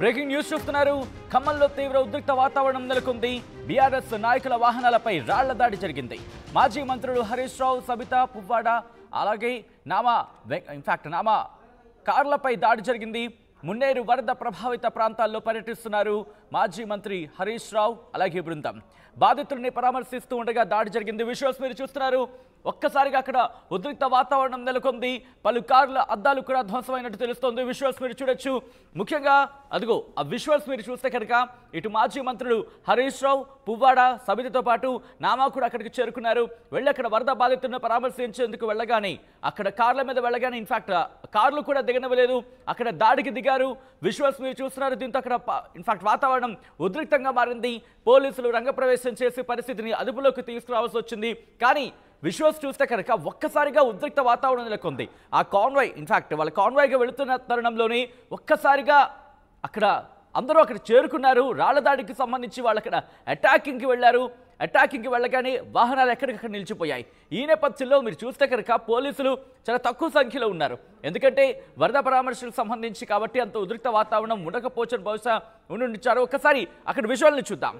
breaking news చూస్తున్నారు ఖమ్మంలో తీవ్ర ఉద్రిక్త వాతావరణం నెలకొంది బీఆర్ఎస్ నాయకుల వాహనాలపై రాళ్ల దాడి జరిగింది మాజీ మంత్రులు హరీష్ రావు సబితా పువ్వాడ అలాగే నామా ఇన్ఫాక్ట్ నామా కార్లపై దాడి జరిగింది మున్నేరు వరద ప్రభావిత ప్రాంతాల్లో పర్యటిస్తున్నారు మాజీ మంత్రి హరీష్ రావు అలాగే బృందం బాధితుల్ని పరామర్శిస్తూ ఉండగా దాడి జరిగింది విజువల్స్ మీరు చూస్తున్నారు ఒక్కసారిగా అక్కడ ఉద్రిక్త వాతావరణం నెలకొంది పలు కార్ల అద్దాలు కూడా ధ్వంసమైనట్టు తెలుస్తోంది విజువల్స్ మీరు చూడొచ్చు ముఖ్యంగా అదిగో ఆ విజువల్స్ మీరు చూస్తే కనుక ఇటు మాజీ మంత్రులు హరీష్ రావు పువ్వాడ సబితతో పాటు నామా కూడా అక్కడికి చేరుకున్నారు వెళ్ళి అక్కడ వరద బాధితులను పరామర్శించేందుకు వెళ్ళగానే అక్కడ కార్ల మీద వెళ్ళగానే ఇన్ఫాక్ట్ కార్లు కూడా దిగనివ్వలేదు అక్కడ దాడికి దిగారు విజువల్స్ మీరు చూస్తున్నారు దీంతో అక్కడ ఇన్ఫాక్ట్ వాతావరణం ఉద్రిక్తంగా మారింది పోలీసులు రంగప్రవేశం చేసి పరిస్థితిని అదుపులోకి తీసుకురావాల్సి వచ్చింది కానీ విజువల్స్ చూస్తే కనుక ఒక్కసారిగా ఉద్రిక్త వాతావరణం నెలకొంది ఆ కాన్వాయ్ ఇన్ఫాక్ట్ వాళ్ళ కాన్వాయ్గా వెళుతున్న తరుణంలోనే ఒక్కసారిగా అక్కడ అందరూ అక్కడ చేరుకున్నారు రాళ్ల దాడికి సంబంధించి వాళ్ళు అక్కడ అటాకింగ్కి వెళ్ళారు అటాకింగ్కి వెళ్ళగానే వాహనాలు ఎక్కడికక్కడ నిలిచిపోయాయి ఈ నేపథ్యంలో మీరు చూస్తే కనుక పోలీసులు చాలా తక్కువ సంఖ్యలో ఉన్నారు ఎందుకంటే వరద పరామర్శలకు సంబంధించి కాబట్టి అంత ఉద్రిక్త వాతావరణం ఉండకపోవచ్చని బహుశా ఉండుండిచ్చారు ఒక్కసారి అక్కడ విజువల్ని చూద్దాం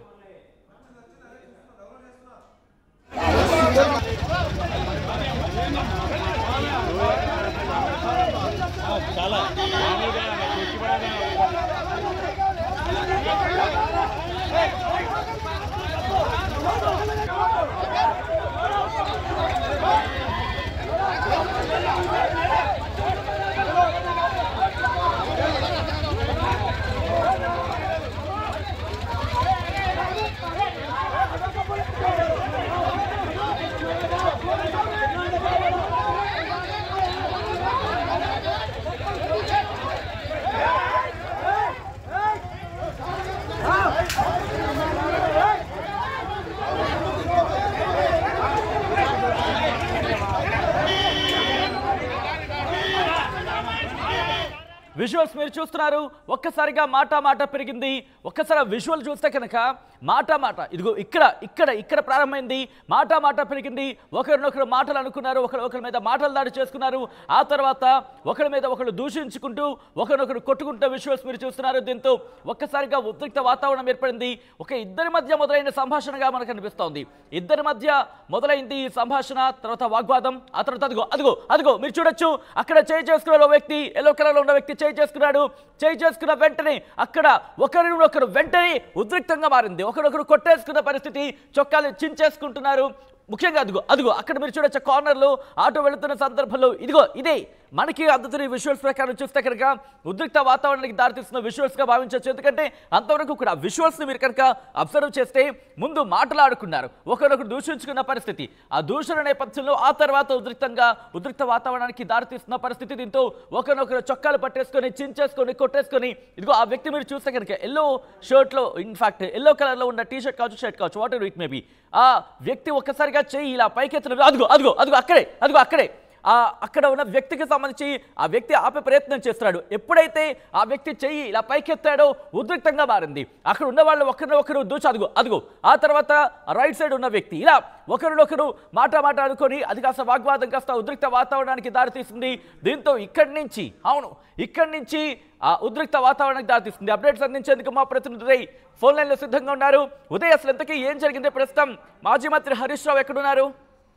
విజువల్స్ మీరు చూస్తున్నారు ఒక్కసారిగా మాట మాట పెరిగింది ఒక్కసారి విజువల్ చూస్తే కనుక మాట మాట ఇదిగో ఇక్కడ ఇక్కడ ఇక్కడ ప్రారంభమైంది మాట మాట పెరిగింది ఒకరినొకరు మాటలు అనుకున్నారు ఒకరు ఒకరి మీద మాటలు దాడి చేసుకున్నారు ఆ తర్వాత ఒకరి మీద ఒకరు దూషించుకుంటూ ఒకరినొకరు కొట్టుకుంటూ విజువల్స్ మీరు చూస్తున్నారు దీంతో ఒక్కసారిగా ఉద్రిక్త వాతావరణం ఏర్పడింది ఒక ఇద్దరి మధ్య మొదలైన సంభాషణగా మనకు అనిపిస్తోంది ఇద్దరి మధ్య మొదలైంది ఈ సంభాషణ తర్వాత వాగ్వాదం ఆ తర్వాత అదిగో అదిగో అదిగో మీరు చూడొచ్చు అక్కడ చేయి చేసుకున్న ఓ వ్యక్తి ఎల్లో కలర్ లో ఉన్న వ్యక్తి చేయి చేసుకున్నాడు చేయి చేసుకున్న వెంటనే అక్కడ ఒకరిని ఒకరు వెంటనే ఉద్రిక్తంగా మారింది ఒకరొకరు కొట్టేసుకున్న పరిస్థితి చొక్కాలు చించేసుకుంటున్నారు ముఖ్యంగా అదిగో అదిగో అక్కడ మీరు చూడొచ్చు కార్నర్లో ఆటో వెళుతున్న సందర్భంలో ఇదిగో ఇదే మనకి అందుతున్న విజువల్స్ ప్రకారం చూస్తే కనుక ఉద్రిక్త వాతావరణానికి దారితీస్తున్న విజువల్స్గా భావించవచ్చు ఎందుకంటే అంతవరకు కూడా ఆ విజువల్స్ని మీరు కనుక అబ్జర్వ్ చేస్తే ముందు మాటలాడుకున్నారు ఒకరొకరు దూషించుకున్న పరిస్థితి ఆ దూషణ నేపథ్యంలో ఆ తర్వాత ఉద్రిక్తంగా ఉద్రిక్త వాతావరణానికి దారితీస్తున్న పరిస్థితి దీంతో ఒకరినొకరు చొక్కాలు పట్టేసుకొని చించేసుకొని కొట్టేసుకొని ఇదిగో ఆ వ్యక్తి మీరు చూస్తే కనుక ఎల్లో షర్ట్లో ఇన్ఫాక్ట్ ఎల్లో కలర్లో ఉన్న టీ షర్ట్ కావచ్చు షర్ట్ కావచ్చు వాట్ ఇట్ మేబీ ఆ వ్యక్తి ఒక్కసారిగా చెయ్యి ఇలా పైకెత్తున అదిగో అదిగో అదిగో అక్కడే అదిగో అక్కడే ఆ అక్కడ ఉన్న వ్యక్తికి సంబంధించి ఆ వ్యక్తి ఆపే ప్రయత్నం చేస్తున్నాడు ఎప్పుడైతే ఆ వ్యక్తి చెయ్యి ఇలా పైకెత్తాడో ఉద్రిక్తంగా మారింది అక్కడ ఉన్న వాళ్ళు ఒకరిని ఒకరు దూచి అదుగు అదుగు ఆ తర్వాత రైట్ సైడ్ ఉన్న వ్యక్తి ఇలా ఒకరినొకరు మాట మాట అనుకొని అది కాస్త వాగ్వాదం కాస్త ఉద్రిక్త వాతావరణానికి దారితీస్తుంది దీంతో ఇక్కడి నుంచి అవును ఇక్కడి నుంచి ఆ ఉద్రిక్త వాతావరణానికి దారితీస్తుంది అప్డేట్స్ అందించేందుకు మా ప్రతినిధి ఫోన్ లైన్లో సిద్ధంగా ఉన్నారు ఉదయ్ అసలు ఎంతకీ ఏం జరిగింది ప్రస్తుతం మాజీ మంత్రి హరీష్ రావు ఎక్కడున్నారు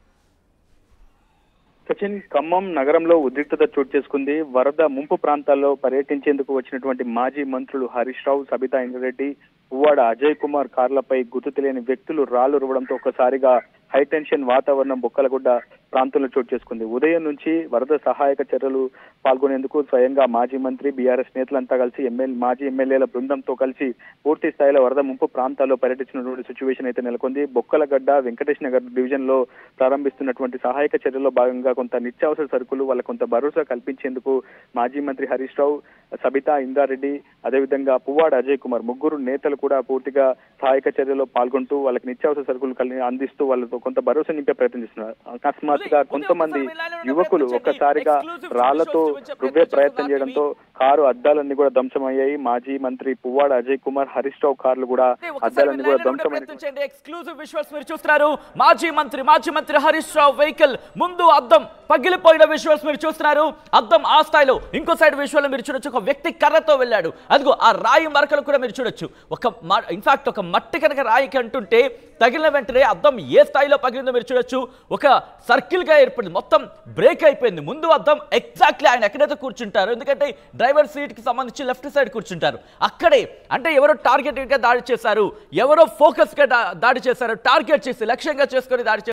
సచిన్ ఖమ్మం నగరంలో ఉద్రిక్తత చోటు చేసుకుంది వరద ముంపు ప్రాంతాల్లో పర్యటించేందుకు వచ్చినటువంటి మాజీ మంత్రులు హరీష్ రావు సబితా ఇంద్రెడ్డి పువ్వాడ అజయ్ కుమార్ కార్లపై గుర్తు తెలియని వ్యక్తులు రాళ్లు రువడంతో ఒక్కసారిగా హై టెన్షన్ వాతావరణం బొక్కలగుడ్డ ప్రాంతంలో చోటు చేసుకుంది ఉదయం నుంచి వరద సహాయక చర్యలు పాల్గొనేందుకు స్వయంగా మాజీ మంత్రి బీఆర్ఎస్ నేతలంతా కలిసి ఎమ్మెల్యే మాజీ ఎమ్మెల్యేల బృందంతో కలిసి పూర్తి స్థాయిలో వరద ముంపు ప్రాంతాల్లో పర్యటించినటువంటి సిచ్యువేషన్ అయితే నెలకొంది బొక్కలగడ్డ వెంకటేష్ నగర్ డివిజన్ లో ప్రారంభిస్తున్నటువంటి సహాయక చర్యల్లో భాగంగా కొంత నిత్యావసర సరుకులు వాళ్ళ కొంత భరోసా కల్పించేందుకు మాజీ మంత్రి హరీష్ రావు సబితా ఇందారెడ్డి అదేవిధంగా పువ్వాడ అజయ్ కుమార్ ముగ్గురు నేతలు కూడా పూర్తిగా సహాయక చర్యలో పాల్గొంటూ వాళ్ళకి నిత్యావసర సరుకులు కలి అందిస్తూ వాళ్ళతో కొంత భరోసా నింపే ప్రయత్నం చేస్తున్నారు అకస్మాత్తుగా కొంతమంది యువకులు ఒక్కసారిగా రాళ్లతో రువ్వే ప్రయత్నం చేయడంతో కారు అద్దాలన్నీ కూడా ధ్వంసమయ్యాయి మాజీ మంత్రి పువ్వాడ అజయ్ కుమార్ హరీష్ రావు కార్లు కూడా అద్దాలన్నీ కూడా ధ్వంసమైన ఎక్స్క్లూజివ్ విజువల్స్ మీరు చూస్తున్నారు మాజీ మంత్రి మాజీ మంత్రి హరీష్ రావు వెహికల్ ముందు అద్దం పగిలిపోయిన విజువల్స్ మీరు చూస్తున్నారు అద్దం ఆ స్థాయిలో ఇంకో సైడ్ విజువల్ మీరు చూడొచ్చు ఒక వ్యక్తి కర్రతో వెళ్ళాడు అదిగో ఆ రాయి మరకలు కూడా మీరు చూడొచ్చు ఒక ఇన్ఫాక్ట్ ఒక మట్టి కనుక రాయికి అంటుంటే తగిలిన వెంటనే అద్దం ఏ స్థాయిలో పగిలిందో మీరు చూడొచ్చు ఒక సర్కిల్ గా ఏర్పడింది మొత్తం బ్రేక్ అయిపోయింది ముందు అద్దం ఎగ్జాక్ట్లీ ఆయన ఎక్కడైతే కూర్చుంటారు ఎందుకంటే డ్రైవర్ సీట్ కి సంబంధించి లెఫ్ట్ సైడ్ కూర్చుంటారు అక్కడే అంటే ఎవరో టార్గెటెడ్ గా దాడి చేశారు ఎవరో ఫోకస్ గా దా- దాడి చేశారు టార్గెట్ చేసి లక్ష్యంగా చేసుకొని దాడి చేశారు